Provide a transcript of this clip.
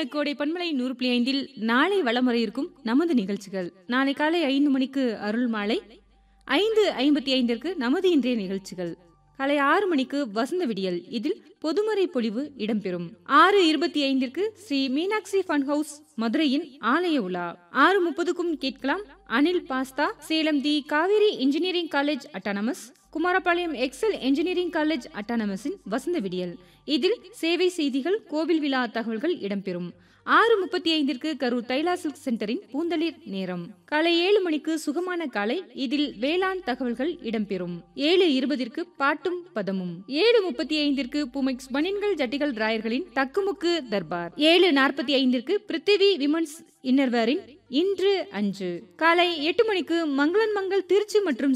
கோடை பண்பலை நூறு புள்ளி ஐந்தில் நாளை வலம் வர இருக்கும் நமது நிகழ்ச்சிகள் நாளை காலை ஐந்து மணிக்கு அருள் மாலை ஐந்து ஐம்பத்தி ஐந்திற்கு நமது இன்றைய நிகழ்ச்சிகள் காலை ஆறு மணிக்கு வசந்த விடியல் இதில் பொதுமறை பொழிவு இடம்பெறும் ஆறு இருபத்தி ஐந்திற்கு ஸ்ரீ மீனாட்சி ஃபன் ஹவுஸ் மதுரையின் ஆலய உலா ஆறு முப்பதுக்கும் கேட்கலாம் Anil pasta Salem the Kaveri engineering college autonomous Kumarapalayam Excel engineering college அட்டானமஸின் வசந்த விடியல் இதில் சேவை செய்திகள் கோவில் விழா தகவல்கள் இடம்பெறும் ஆறு முப்பத்தி ஐந்திற்கு கரூர் தைலா சில்க் சென்டரின் பூந்தளிர் நேரம் காலை ஏழு மணிக்கு சுகமான காலை இதில் வேளாண் தகவல்கள் இடம்பெறும் ஏழு இருபதிற்கு பாட்டும் பதமும் ஏழு முப்பத்தி ஐந்திற்கு புமெக்ஸ் பனின்கள் ஜட்டிகள் ராயர்களின் தக்குமுக்கு தர்பார் ஏழு நாற்பத்தி ஐந்திற்கு பிருத்திவி விமன்ஸ் இன்னர்வேரின் இன்று அஞ்சு காலை எட்டு மணிக்கு மங்களன் மங்கள் திருச்சி மற்றும்